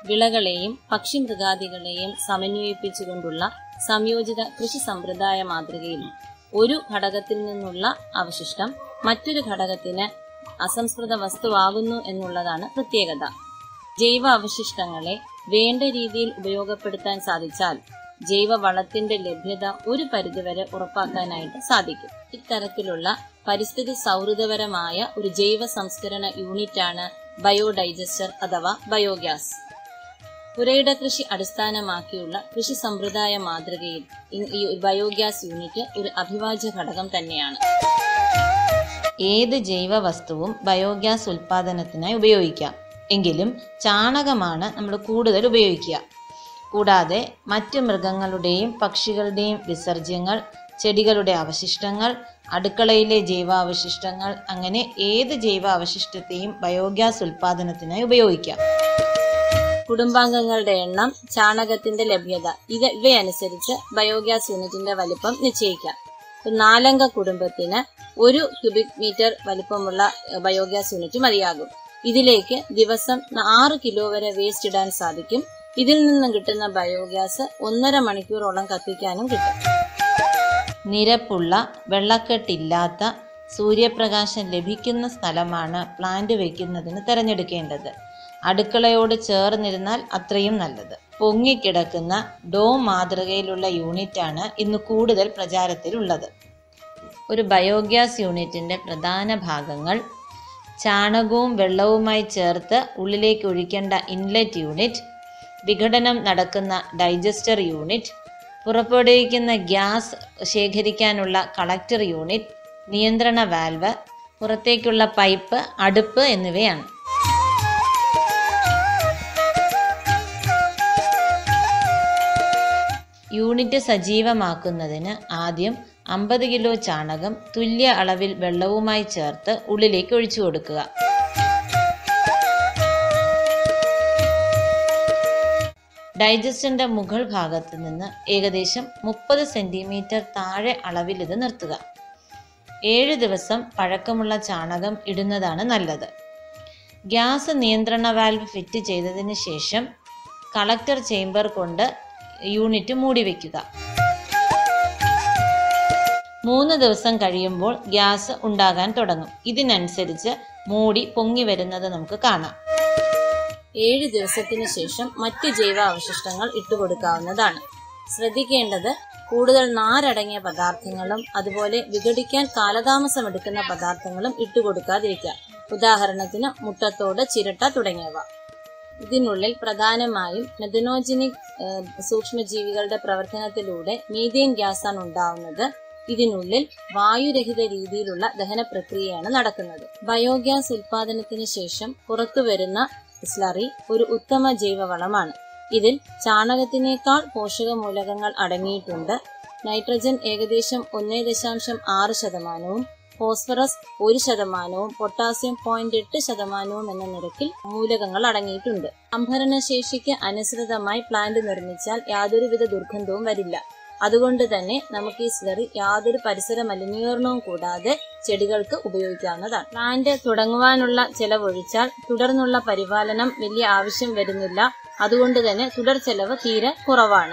വിളകളെയും പക്ഷിമൃഗാദികളെയും സമന്വയിപ്പിച്ചുകൊണ്ടുള്ള സംയോജിത കൃഷി സമ്പ്രദായ മാതൃകയിൽ ഒരു ഘടകത്തിൽ നിന്നുള്ള അവശിഷ്ടം മറ്റൊരു ഘടകത്തിന് അസംസ്കൃത വസ്തുവാകുന്നു എന്നുള്ളതാണ് പ്രത്യേകത ജൈവ അവശിഷ്ടങ്ങളെ വേണ്ട രീതിയിൽ ഉപയോഗപ്പെടുത്താൻ സാധിച്ചാൽ ജൈവ വളത്തിന്റെ ലഭ്യത ഒരു പരിധിവരെ ഉറപ്പാക്കാനായിട്ട് സാധിക്കും ഇത്തരത്തിലുള്ള പരിസ്ഥിതി സൗഹൃദപരമായ ഒരു ജൈവ സംസ്കരണ യൂണിറ്റാണ് ബയോഡൈജസ്റ്റർ അഥവാ ബയോഗ്യാസ് പുരയിട കൃഷി അടിസ്ഥാനമാക്കിയുള്ള കൃഷി സമ്പ്രദായ മാതൃകയിൽ ഇ- ഈ ബയോഗ്യാസ് യൂണിറ്റ് ഒരു അഭിവാജ്യ ഘടകം തന്നെയാണ് ഏത് ജൈവ വസ്തുവും ബയോഗ്യാസ് ഉൽപാദനത്തിനായി ഉപയോഗിക്കാം എങ്കിലും ചാണകമാണ് നമ്മൾ കൂടുതൽ ഉപയോഗിക്കുക കൂടാതെ മറ്റ് മൃഗങ്ങളുടെയും പക്ഷികളുടെയും വിസർജ്യങ്ങൾ ചെടികളുടെ അവശിഷ്ടങ്ങൾ അടുക്കളയിലെ ജൈവാവശിഷ്ടങ്ങൾ അങ്ങനെ ഏത് ജൈവ അവശിഷ്ടത്തെയും ബയോഗ്യാസ് ഉൽപാദനത്തിനായി ഉപയോഗിക്കാം കുടുംബാംഗങ്ങളുടെ എണ്ണം ചാണകത്തിന്റെ ലഭ്യത ഇത് ഇവയനുസരിച്ച് ബയോഗ്യാസ് യൂണിറ്റിന്റെ വലിപ്പം നിശ്ചയിക്കാം ഒരു നാലംഗ കുടുംബത്തിന് ഒരു ക്യൂബിക് മീറ്റർ വലിപ്പമുള്ള എഹ്, ബയോഗ്യാസ് യൂണിറ്റ് മതിയാകും ഇതിലേക്ക് ദിവസം ന- ആറ് കിലോ വരെ വേസ്റ്റ് ഇടാൻ സാധിക്കും ഇതിൽ നിന്നും കിട്ടുന്ന ബയോഗ്യാസ് ഒന്നര മണിക്കൂറോളം കത്തിക്കാനും കിട്ടും നിരപ്പുള്ള വെള്ളക്കെട്ടില്ലാത്ത സൂര്യപ്രകാശം ലഭിക്കുന്ന സ്ഥലമാണ് പ്ലാന്റ് വയ്ക്കുന്നതിന് തിരഞ്ഞെടുക്കേണ്ടത് അടുക്കളയോട് ചേർന്നിരുന്നാൽ അത്രയും നല്ലത് പൊങ്ങിക്കിടക്കുന്ന ഡോം മാതൃകയിലുള്ള യൂണിറ്റാണ് ഇന്ന് കൂടുതൽ പ്രചാരത്തിലുള്ളത് ഒരു ബയോഗ്യാസ് യൂണിറ്റിൻ്റെ പ്രധാന ഭാഗങ്ങൾ ചാണകവും വെള്ളവുമായി ചേർത്ത് ഉള്ളിലേക്ക് ഒഴിക്കേണ്ട ഇൻലെറ്റ് യൂണിറ്റ് വിഘടനം നടക്കുന്ന ഡൈജസ്റ്റർ യൂണിറ്റ് പുറപ്പെടുവിക്കുന്ന ഗ്യാസ് ശേഖരിക്കാനുള്ള കളക്ടർ യൂണിറ്റ് നിയന്ത്രണ വാൽവ് പുറത്തേക്കുള്ള പൈപ്പ് അടുപ്പ് എന്നിവയാണ് യൂണിറ്റ് സജീവമാക്കുന്നതിന് ആദ്യം അമ്പത് കിലോ ചാണകം തുല്യ അളവിൽ വെള്ളവുമായി ചേർത്ത് ഉള്ളിലേക്ക് ഒഴിച്ചു കൊടുക്കുക ഡൈജസ്റ്ററിന്റെ മുകൾ ഭാഗത്ത് നിന്ന് ഏകദേശം മുപ്പത് സെന്റിമീറ്റർ താഴെ അളവിൽ ഇത് നിർത്തുക ഏഴ് ദിവസം പഴക്കമുള്ള ചാണകം ഇടുന്നതാണ് നല്ലത് ഗ്യാസ് നിയന്ത്രണ വാൽവ് ഫിറ്റ് ചെയ്തതിന് ശേഷം കളക്ടർ ചേംബർ കൊണ്ട് യൂണിറ്റ് മൂടി വയ്ക്കുക മൂന്ന് ദിവസം കഴിയുമ്പോൾ ഗ്യാസ് ഉണ്ടാകാൻ തുടങ്ങും ഇതിനനുസരിച്ച് മൂടി പൊങ്ങി വരുന്നത് നമുക്ക് കാണാം ഏഴ് ദിവസത്തിന് ശേഷം മറ്റ് ജൈവ അവശിഷ്ടങ്ങൾ ഇട്ടുകൊടുക്കാവുന്നതാണ് ശ്രദ്ധിക്കേണ്ടത് കൂടുതൽ നാരടങ്ങിയ പദാർത്ഥങ്ങളും അതുപോലെ വിഘടിക്കാൻ കാലതാമസമെടുക്കുന്ന പദാർത്ഥങ്ങളും ഇട്ടുകൊടുക്കാതിരിക്കുക ഉദാഹരണത്തിന് മുട്ടത്തോട് ചിരട്ട തുടങ്ങിയവ ഇതിനുള്ളിൽ പ്രധാനമായും മെഥനോജനിക് സൂക്ഷ്മജീവികളുടെ പ്രവർത്തനത്തിലൂടെ മീഥേൻ ഗ്യാസാണ് ഉണ്ടാവുന്നത് ഇതിനുള്ളിൽ വായുരഹിത രീതിയിലുള്ള ദഹന പ്രക്രിയയാണ് നടക്കുന്നത് ബയോഗ്യാസ് ഉൽപാദനത്തിന് ശേഷം പുറത്തുവരുന്ന സ്ലറി ഒരു ഉത്തമ ജൈവവളമാണ് ഇതിൽ ചാണകത്തിനേക്കാൾ പോഷകമൂലകങ്ങൾ അടങ്ങിയിട്ടുണ്ട് നൈട്രജൻ ഏകദേശം ഒന്നേ ദശാംശം ആറ് ശതമാനവും ഫോസ്ഫറസ് ഒരു ശതമാനവും പൊട്ടാസ്യം പോയിന്റ് എട്ട് ശതമാനവും എന്ന നിരക്കിൽ മൂലകങ്ങൾ അടങ്ങിയിട്ടുണ്ട് സംഭരണ ശേഷിക്ക് അനുസൃതമായി പ്ലാന്റ് നിർമ്മിച്ചാൽ യാതൊരുവിധ ദുർഗന്ധവും വരില്ല അതുകൊണ്ട് തന്നെ നമുക്ക് ഈ സ്ലറി യാതൊരു പരിസര മലിനീകരണവും കൂടാതെ ചെടികൾക്ക് ഉപയോഗിക്കാവുന്നതാണ് പ്ലാന്റ് തുടങ്ങുവാനുള്ള ചെലവൊഴിച്ചാൽ തുടർന്നുള്ള പരിപാലനം വലിയ ആവശ്യം വരുന്നില്ല അതുകൊണ്ട് തന്നെ തുടർ ചെലവ് തീരെ കുറവാണ്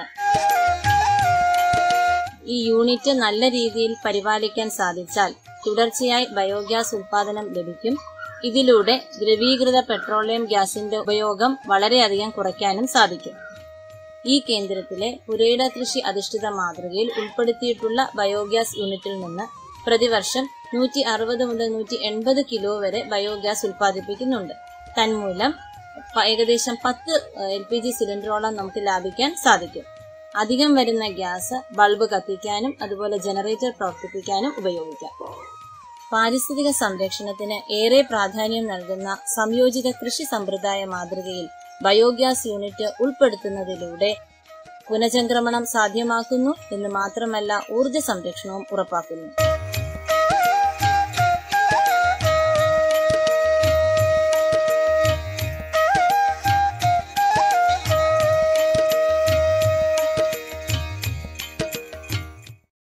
ഈ യൂണിറ്റ് നല്ല രീതിയിൽ പരിപാലിക്കാൻ സാധിച്ചാൽ തുടർച്ചയായി ബയോഗ്യാസ് ഉൽപാദനം ലഭിക്കും ഇതിലൂടെ ദ്രവീകൃത പെട്രോളിയം ഗ്യാസിന്റെ ഉപയോഗം വളരെയധികം കുറയ്ക്കാനും സാധിക്കും ഈ കേന്ദ്രത്തിലെ പുരയിട കൃഷി അധിഷ്ഠിത മാതൃകയിൽ ഉൾപ്പെടുത്തിയിട്ടുള്ള ബയോഗ്യാസ് യൂണിറ്റിൽ നിന്ന് പ്രതിവർഷം നൂറ്റി അറുപത് മുതൽ നൂറ്റി എൺപത് കിലോ വരെ ബയോഗ്യാസ് ഉൽപ്പാദിപ്പിക്കുന്നുണ്ട് തന്മൂലം പ- ഏകദേശം പത്ത് എൽ പി ജി സിലിണ്ടറോളം നമുക്ക് ലാഭിക്കാൻ സാധിക്കും അധികം വരുന്ന ഗ്യാസ് ബൾബ് കത്തിക്കാനും അതുപോലെ ജനറേറ്റർ പ്രവർത്തിപ്പിക്കാനും ഉപയോഗിക്കാം പാരിസ്ഥിതിക സംരക്ഷണത്തിന് ഏറെ പ്രാധാന്യം നൽകുന്ന സംയോജിത കൃഷി സമ്പ്രദായ മാതൃകയിൽ ബയോഗ്യാസ് യൂണിറ്റ് ഉൾപ്പെടുത്തുന്നതിലൂടെ പുനചംക്രമണം സാധ്യമാക്കുന്നു എന്ന് മാത്രമല്ല ഊർജ സംരക്ഷണവും ഉറപ്പാക്കുന്നു